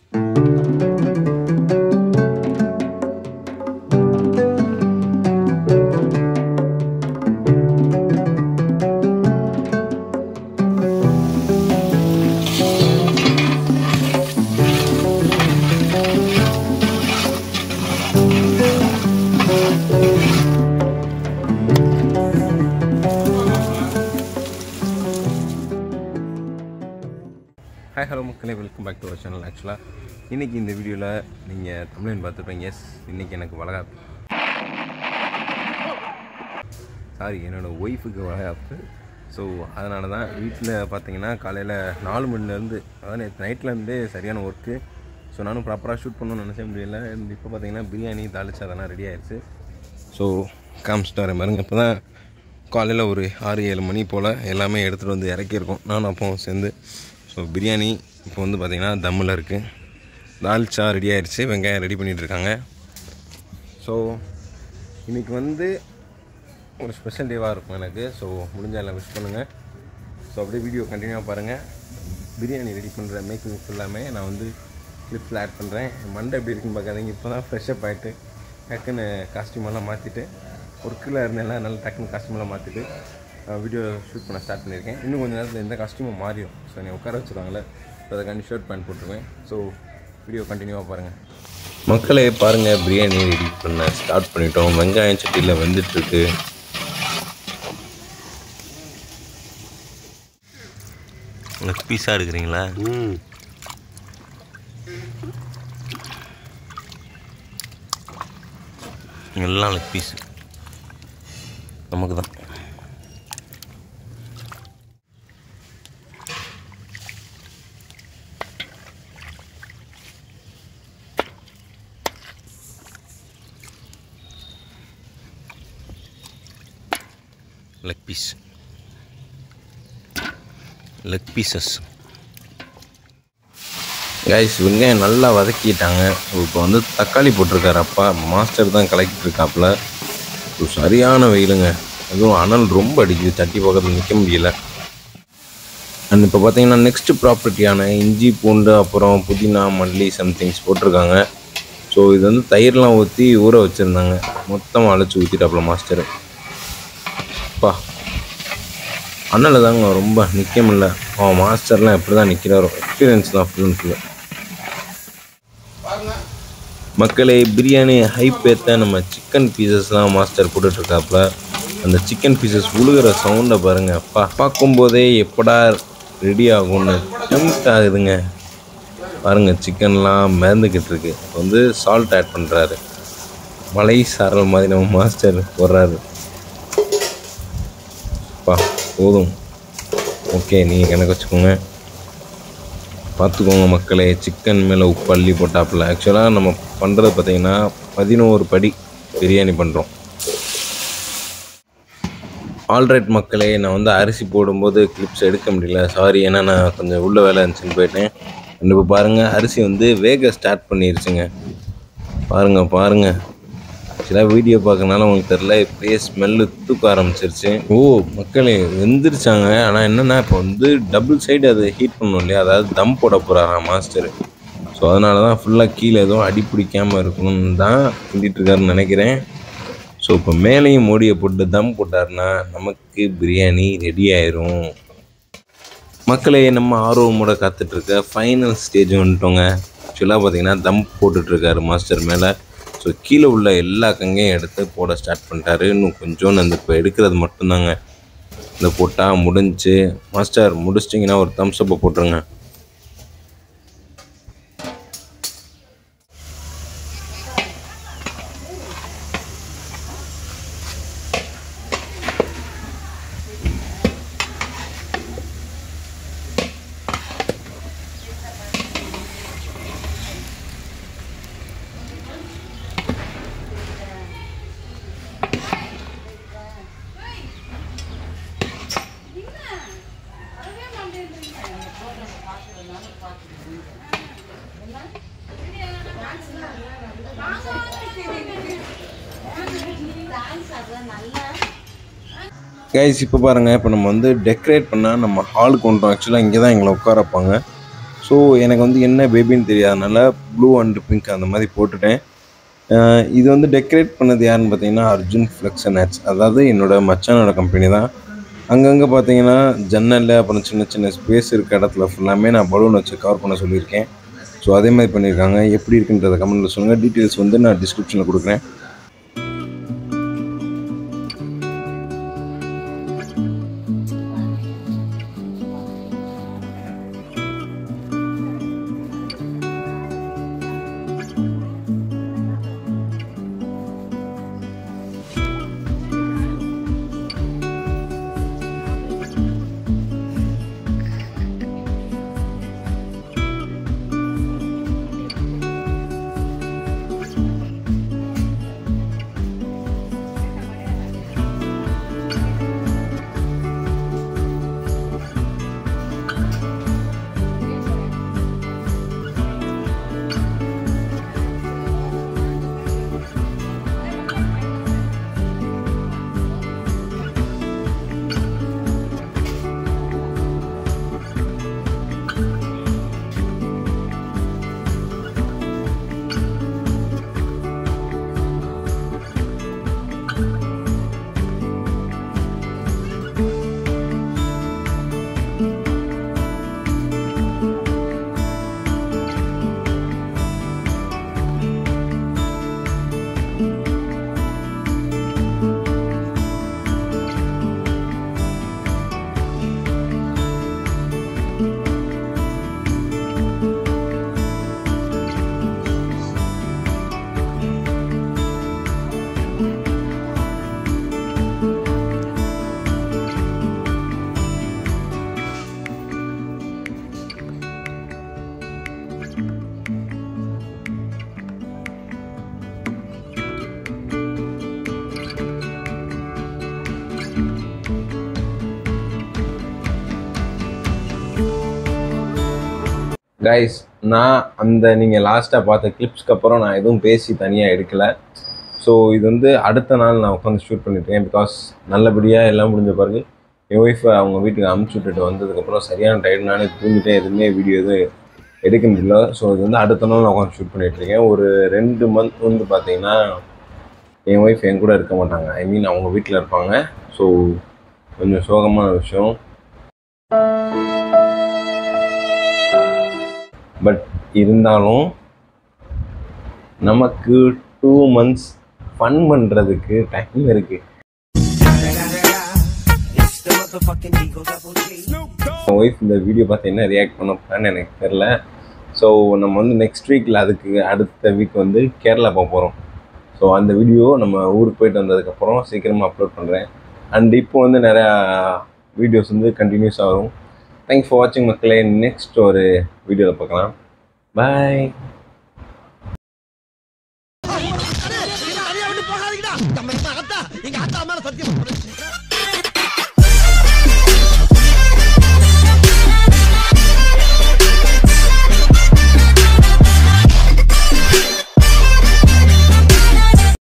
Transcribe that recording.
hi hello மக்களே welcome back to our channel ஆக்சுவலாக இன்றைக்கி இந்த வீடியோவில் நீங்கள் தமிழன் பார்த்துருப்பீங்க எஸ் இன்றைக்கி எனக்கு வளகாப்பு சாரி என்னோடய ஒய்ஃபுக்கு வளகாப்பு ஸோ அதனால தான் வீட்டில் பார்த்தீங்கன்னா காலையில் நாலு மணிலேருந்து அதாவது நேற்று நைட்லேருந்தே சரியான ஒர்க்கு ஸோ நானும் ப்ராப்பராக ஷூட் பண்ணணும்னு நினச்ச முடியல இப்போ பார்த்தீங்கன்னா பிரியாணி தாளிச்சு அதெல்லாம் ரெடி ஆயிடுச்சு ஸோ காமிச்சிட்டு வரேன் பாருங்க இப்போ தான் காலையில் ஒரு ஆறு ஏழு மணி போல் எல்லாமே எடுத்துகிட்டு வந்து இறக்கியிருக்கோம் நானும் அப்பவும் சேர்ந்து ஸோ பிரியாணி இப்போ வந்து பார்த்திங்கன்னா தம்மில் இருக்குது தால்ச்சா ரெடி ஆயிடுச்சு வெங்காயம் ரெடி பண்ணிகிட்டு இருக்காங்க ஸோ இன்றைக்கி வந்து ஒரு ஸ்பெஷல் டேவாக இருக்கும் எனக்கு ஸோ முடிஞ்சால் எல்லாம் விஷ் பண்ணுங்கள் ஸோ அப்படியே வீடியோ கண்டினியூவாக பாருங்கள் பிரியாணி ரெடி பண்ணுற மேக்கிங் ஃபுல்லாமே நான் வந்து கிளிப்ஸில் ஆட் பண்ணுறேன் மண்டை எப்படி இருக்குன்னு பார்க்காதீங்க இப்போ தான் ஃப்ரெஷ்அப் ஆகிட்டு டக்குன்னு காஸ்டியூம் எல்லாம் மாற்றிட்டு ஒர்க்கில் இருந்தெல்லாம் நல்லா டக்குன்னு காஸ்டியூம் எல்லாம் மாற்றிட்டு வீடியோ ஷூட் பண்ண ஸ்டார்ட் பண்ணியிருக்கேன் இன்னும் கொஞ்சம் நேரத்தில் எந்த காஸ்டியூமும் மாறிடும் ஸோ நீ உட்கார வச்சுருவாங்களே ஸோ அதுக்காண்டி ஷர்ட் பேண்ட் போட்டுருவேன் ஸோ வீடியோ கண்டினியூவாக பாருங்கள் மக்களே பாருங்கள் பிரியாணி ரெடி பண்ண ஸ்டார்ட் பண்ணிட்டோம் வெங்காயம் சட்டியில் வெந்துட்டுருக்கு உங்களுக்கு பீஸாக எடுக்கிறீங்களா ம் எல்லாம் லெக் பீஸ் நமக்கு தான் leg piece leg pieces guys வெங்காயம் நல்லா வதக்கிட்டாங்க இப்போ வந்து தக்காளி போட்டிருக்காரு அப்பா மாஸ்டர் தான் கலக்கிட்டு இருக்காப்புல ஸோ சரியான வெயிலுங்க அதுவும் அனல் ரொம்ப அடிக்குது சட்டி பக்கத்தில் நிற்க முடியல அண்ட் இப்போ பார்த்தீங்கன்னா நெக்ஸ்ட் ப்ராப்பர்ட்டியான இஞ்சி பூண்டு அப்புறம் புதினா மல்லி சம்திங்ஸ் போட்டிருக்காங்க ஸோ இது வந்து தயிர்லாம் ஊற்றி ஊற வச்சுருந்தாங்க மொத்தமாக அழைச்சி ஊற்றிட்டாப்புல மாஸ்டர் அப்பா அண்ணனில் தாங்க ரொம்ப நிற்க முடியல அவன் மாஸ்டர்லாம் எப்படி தான் நிற்கிறாரோ எக்ஸ்பீரியன்ஸ் தான் ஃபுல் அண்ட் ஃபுல்லு மக்களே பிரியாணி ஹைப் ஏற்ற நம்ம சிக்கன் பீசஸ்லாம் மாஸ்டர் போட்டுட்ருக்காப்புல அந்த சிக்கன் பீசஸ் உழுகிற சவுண்டை பாருங்க அப்பா பார்க்கும்போதே எப்படா ரெடி ஆகும்னு டெம்ட் ஆகுதுங்க பாருங்க சிக்கன்லாம் மிதந்துக்கிட்டு இருக்கு வந்து சால்ட் ஆட் பண்ணுறாரு மலை சாரல் மாதிரி நம்ம மாஸ்டர் போடுறாரு அப்பா போதும் ஓகே நீங்கள் கணக்கு வச்சுக்கோங்க பார்த்துக்கோங்க மக்களே சிக்கன் மேலே உப்பு அள்ளி போட்டாப்புல ஆக்சுவலாக நம்ம பண்ணுறது பார்த்தீங்கன்னா பதினோரு படி பிரியாணி பண்ணுறோம் ஆல்ரைட் மக்களே நான் வந்து அரிசி போடும்போது கிளிப்ஸ் எடுக்க முடியல சாரி ஏன்னா நான் கொஞ்சம் உள்ள வேலை இருந்துச்சுன்னு போயிட்டேன் அண்ட் இப்போ பாருங்கள் அரிசி வந்து வேக ஸ்டார்ட் பண்ணிருச்சுங்க பாருங்கள் பாருங்கள் ஆக்சுவலாக வீடியோ பார்க்கறனால உங்களுக்கு தெரில இப்படியே ஸ்மெல்லு தூக்க ஆரம்பிச்சிருச்சு ஓ மக்களே வெந்துருச்சாங்க ஆனால் என்னென்னா இப்போ வந்து டபுள் சைடு அதை ஹீட் பண்ணணும் இல்லையா அதாவது தம் போட போகிறாராம் மாஸ்டர் ஸோ அதனால தான் ஃபுல்லாக கீழே எதுவும் அடி பிடிக்காமல் இருக்கணும்னு தான் கிண்டிட்டு இருக்காருன்னு நினைக்கிறேன் ஸோ இப்போ மேலேயும் மூடியை போட்டு தம் போட்டாருன்னா நமக்கு பிரியாணி ரெடி ஆயிரும் மக்களே நம்ம ஆர்வமோட காத்துட்ருக்க ஃபைனல் ஸ்டேஜ் வந்துட்டோங்க ஆக்சுவலாக பார்த்தீங்கன்னா தம் போட்டுட்ருக்காரு மாஸ்டர் மேலே ஸோ கீழே உள்ள எல்லா கங்கையும் எடுத்து போட ஸ்டார்ட் பண்ணிட்டாரு இன்னும் கொஞ்சோண்டு அந்த இப்போ எடுக்கிறது மட்டும்தாங்க இந்த போட்டால் முடிஞ்சு மாஸ்டர் முடிச்சிட்டிங்கன்னா ஒரு தம்ஸ் அப்பை போட்டுருங்க கைஸ் இப்போ பாருங்கள் இப்போ நம்ம வந்து டெக்கரேட் பண்ணால் நம்ம ஹாலுக்கு வந்துட்டோம் ஆக்சுவலாக இங்கே தான் எங்களை உட்கார வைப்பாங்க ஸோ எனக்கு வந்து என்ன பேபின்னு தெரியாதனால ப்ளூ அண்ட் பிங்க் அந்த மாதிரி போட்டுட்டேன் அஹ் இது வந்து டெக்கரேட் பண்ணது யாருன்னு பார்த்தீங்கன்னா அர்ஜுன் ஃப்ளெக்ஸ் அண்ட் ஹேட்ஸ் அதாவது என்னோட மச்சானோட கம்பெனி தான் அங்கங்கே பார்த்தீங்கன்னா ஜன்னலில் அப்புறம் சின்ன சின்ன ஸ்பேஸ் இருக்க இடத்துல ஃபுல்லாமே நான் பலூன் வச்சு கவர் பண்ண சொல்லியிருக்கேன் ஸோ அதே மாதிரி பண்ணியிருக்காங்க எப்படி இருக்குன்றத கமெண்ட்டில் சொல்லுங்கள் டீட்டெயில்ஸ் வந்து நான் டிஸ்கிரிப்ஷனில் கொடுக்குறேன் கைஸ் நான் அந்த நீங்கள் லாஸ்ட்டாக பார்த்த கிளிப்ஸ்க்கு அப்புறம் நான் எதுவும் பேசி தனியாக எடுக்கலை ஸோ இது வந்து அடுத்த நாள் நான் உட்காந்து ஷூட் பண்ணிட்டேன் பிகாஸ் நல்லபடியாக எல்லாம் முடிஞ்ச பிறகு என் ஒய்ஃபை அவங்க வீட்டுக்கு அமுச்சு விட்டுட்டு வந்ததுக்கப்புறம் சரியான டைம் நானே தூங்கிட்டேன் எதுவுமே வீடியோ எதுவும் எடுக்க முடியல ஸோ இது வந்து அடுத்த நாள் நான் உட்காந்து ஷூட் பண்ணிட்டு இருக்கேன் ஒரு ரெண்டு மந்த் வந்து பார்த்தீங்கன்னா என் ஒய்ஃப் என் கூட இருக்க மாட்டாங்க ஐ மீன் அவங்க வீட்டில் இருப்பாங்க ஸோ கொஞ்சம் சோகமான விஷயம் பட் இருந்தாலும் நமக்கு டூ மந்த்ஸ் ஃபன் பண்ணுறதுக்கு டைம் இருக்குது ஒய்ஃப் இந்த வீடியோ பார்த்து என்ன ரியாக்ட் பண்ண போறான்னு எனக்கு தெரில ஸோ நம்ம வந்து நெக்ஸ்ட் வீக்கில் அதுக்கு அடுத்த வீக் வந்து கேரளா போக போகிறோம் ஸோ அந்த வீடியோ நம்ம ஊருக்கு போயிட்டு வந்ததுக்கப்புறம் சீக்கிரமாக அப்லோட் பண்ணுறேன் அண்ட் இப்போ வந்து நிறையா வீடியோஸ் வந்து கண்டினியூஸ் ஆகும் தேங்க்ஸ் ஃபார் வாட்சிங் மக்களே நெக்ஸ்ட் ஒரு வீடியோவில் பார்க்கலாம் பாய் தனியா விட்டு போகாதீங்கடா நம்ம அத்தா எங்க அத்தா மேல சத்தியம்